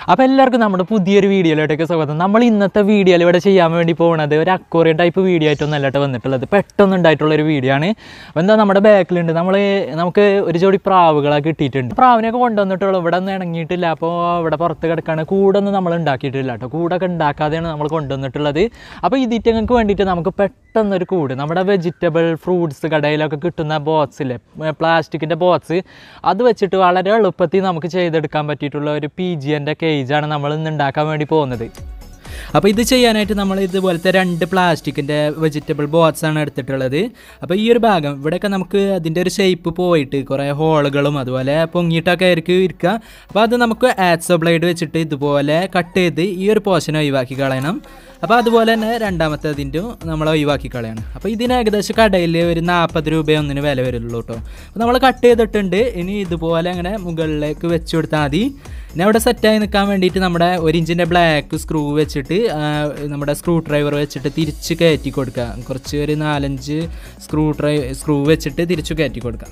അപ്പോൾ എല്ലാവർക്കും നമ്മുടെ പുതിയൊരു വീഡിയോയിലോട്ടൊക്കെ സ്വാഗതം നമ്മൾ ഇന്നത്തെ വീഡിയോയിൽ ഇവിടെ ചെയ്യാൻ വേണ്ടി പോകുന്നത് ഒരു അക്വറിയം ടൈപ്പ് വീഡിയോ ആയിട്ടൊന്നും അല്ലാട്ട് വന്നിട്ടുള്ളത് പെട്ടെന്ന് ഉണ്ടായിട്ടുള്ളൊരു വീഡിയോ ആണ് അപ്പോൾ എന്താ നമ്മുടെ ബാക്കിലുണ്ട് നമ്മൾ നമുക്ക് ഒരു ജോഡി പ്രാവുകളൊക്കെ കിട്ടിയിട്ടുണ്ട് പ്രാവിനെയൊക്കെ കൊണ്ടുവന്നിട്ടുള്ളൂ ഇവിടെ ഒന്നും ഇണങ്ങിയിട്ടില്ല അപ്പോൾ ഇവിടെ പുറത്ത് കിടക്കാണ് കൂടൊന്നും നമ്മൾ ഉണ്ടാക്കിയിട്ടില്ല കേട്ടോ കൂടൊക്കെ ഉണ്ടാക്കാതെയാണ് നമ്മൾ കൊണ്ടുവന്നിട്ടുള്ളത് അപ്പോൾ ഇതിറ്റങ്ങൾക്ക് വേണ്ടിയിട്ട് നമുക്ക് പെട്ടെന്നൊരു കൂട് നമ്മുടെ വെജിറ്റബിൾ ഫ്രൂട്ട്സ് കടയിലൊക്കെ കിട്ടുന്ന ബോക്സിലെ പ്ലാസ്റ്റിക്കിൻ്റെ ബോക്സ് അത് വെച്ചിട്ട് വളരെ എളുപ്പത്തിൽ നമുക്ക് ചെയ്തെടുക്കാൻ പറ്റിയിട്ടുള്ള ഒരു പി ജി എൻ്റെ കേജാണ് നമ്മൾ ഇന്ന് ഉണ്ടാക്കാൻ വേണ്ടി പോകുന്നത് അപ്പോൾ ഇത് ചെയ്യാനായിട്ട് നമ്മൾ ഇതുപോലത്തെ രണ്ട് പ്ലാസ്റ്റിക്കിൻ്റെ വെജിറ്റബിൾ ബോക്സ് ആണ് എടുത്തിട്ടുള്ളത് അപ്പോൾ ഈ ഒരു ഭാഗം ഇവിടെയൊക്കെ നമുക്ക് അതിൻ്റെ ഒരു ഷേപ്പ് പോയിട്ട് കുറേ ഹോളുകളും അതുപോലെ പൊങ്ങിയിട്ടൊക്കെ ആയിരിക്കും ഇരിക്കുക അപ്പോൾ അത് നമുക്ക് ആക്സോ ബ്ലേഡ് വെച്ചിട്ട് ഇതുപോലെ കട്ട് ചെയ്ത് ഈ ഒരു പോർഷൻ ഒഴിവാക്കി കളയണം അപ്പോൾ അതുപോലെ തന്നെ രണ്ടാമത്തെ അതിൻ്റെ നമ്മൾ ഒഴിവാക്കി കളയണം അപ്പോൾ ഇതിന് ഏകദേശം കടയിൽ ഒരു നാൽപ്പത് രൂപ ഒന്നിന് വില വരുള്ളൂ കേട്ടോ അപ്പോൾ നമ്മൾ കട്ട് ചെയ്തിട്ടുണ്ട് ഇനി ഇതുപോലെ അങ്ങനെ മുകളിലേക്ക് വെച്ച് കൊടുത്താൽ മതി ഇനി അവിടെ സെറ്റായി നിൽക്കാൻ വേണ്ടിയിട്ട് നമ്മുടെ ഒരു ഇഞ്ചിൻ്റെ ബ്ലാക്ക് സ്ക്രൂ വെച്ചിട്ട് ആ, നമ്മുടെ സ്ക്രൂ ഡ്രൈവർ വെച്ചിട്ട് തിരിച്ച് കയറ്റി കൊടുക്കുക കുറച്ച് ഒരു നാലഞ്ച് സ്ക്രൂ ഡ്രൈ സ്ക്രൂ വെച്ചിട്ട് തിരിച്ച് കയറ്റി കൊടുക്കുക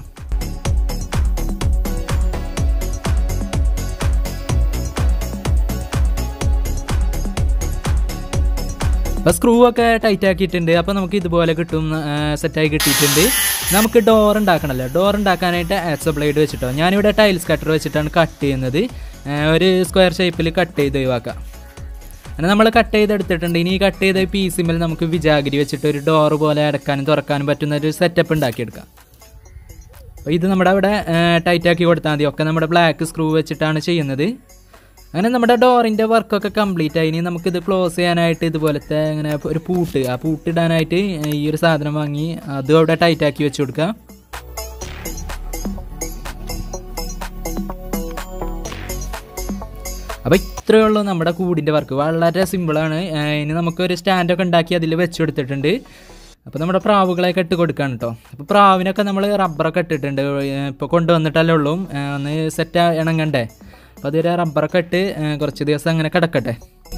അപ്പോൾ സ്ക്രൂ ഒക്കെ ടൈറ്റ് ആക്കിയിട്ടുണ്ട് അപ്പോൾ നമുക്ക് ഇതുപോലെ കിട്ടും സെറ്റായി കിട്ടിയിട്ടുണ്ട് നമുക്ക് ഡോർ ഉണ്ടാക്കണമല്ലോ ഡോർ ഉണ്ടാക്കാനായിട്ട് ആക്സോ ബ്ലേഡ് വെച്ചിട്ടോ ഞാനിവിടെ ടൈൽസ് കട്ടർ വെച്ചിട്ടാണ് കട്ട് ചെയ്യുന്നത് ആ, ഒരു സ്ക്വയർ ഷേപ്പിൽ കട്ട് ചെയ്ത് ഒഴിവാക്കാം അങ്ങനെ നമ്മൾ കട്ട് ചെയ്തെടുത്തിട്ടുണ്ട് ഇനി ഈ കട്ട് ചെയ്ത പീസിമിൽ നമുക്ക് വിജാഗിരി വെച്ചിട്ട് ഒരു ഡോർ പോലെ അടക്കാനും തുറക്കാനും പറ്റുന്ന ഒരു സെറ്റപ്പ് ഉണ്ടാക്കിയെടുക്കാം അപ്പോൾ ഇത് നമ്മുടെ അവിടെ ടൈറ്റ് ആക്കി കൊടുത്താൽ മതി ഒക്കെ നമ്മുടെ ബ്ലാക്ക് സ്ക്രൂ വെച്ചിട്ടാണ് ചെയ്യുന്നത് അങ്ങനെ നമ്മുടെ ഡോറിൻ്റെ വർക്കൊക്കെ കംപ്ലീറ്റ് ആയി ഇനി നമുക്കിത് ക്ലോസ് ചെയ്യാനായിട്ട് ഇതുപോലത്തെ ഇങ്ങനെ ഒരു പൂട്ട് ആ പൂട്ടിടാനായിട്ട് ഈ ഒരു സാധനം വാങ്ങി അതും അവിടെ ടൈറ്റ് ആക്കി വെച്ച് കൊടുക്കുക അപ്പോൾ ഇത്രയേ ഉള്ളൂ നമ്മുടെ കൂടിൻ്റെ വർക്ക് വളരെ സിമ്പിളാണ് ഇനി നമുക്കൊരു സ്റ്റാൻഡൊക്കെ ഉണ്ടാക്കി അതിൽ വെച്ച് കൊടുത്തിട്ടുണ്ട് അപ്പോൾ നമ്മുടെ പ്രാവുകളെയൊക്കെ ഇട്ട് കൊടുക്കുകയാണ് കേട്ടോ അപ്പോൾ പ്രാവിനൊക്കെ നമ്മൾ റബ്ബറൊക്കെ ഇട്ടിട്ടുണ്ട് ഇപ്പോൾ കൊണ്ടുവന്നിട്ടല്ലേ ഉള്ളൂ ഏ, ഒന്ന് സെറ്റ് ഇണങ്ങണ്ടേ അപ്പോൾ അതൊരു റബ്ബറൊക്കെ ഇട്ട് ഏ, കുറച്ച് ദിവസം അങ്ങനെ കിടക്കട്ടെ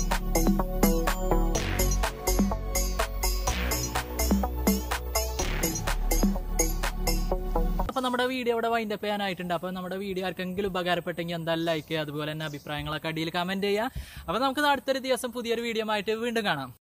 അപ്പോൾ നമ്മുടെ വീഡിയോ ഇവിടെ വൈൻഡപ്പ് ചെയ്യാനായിട്ടുണ്ട് അപ്പോൾ നമ്മുടെ വീഡിയോ ആർക്കെങ്കിലും ഉപകാരപ്പെട്ടെങ്കിൽ എന്തായാലും ലൈക്ക് ചെയ്യുക അതുപോലെ തന്നെ അഭിപ്രായങ്ങളൊക്കെ അടിയിൽ കമൻറ്റ് ചെയ്യുക അപ്പോൾ നമുക്ക് അടുത്തൊരു ദിവസം പുതിയൊരു വീഡിയോ ആയിട്ട് വീണ്ടും കാണാം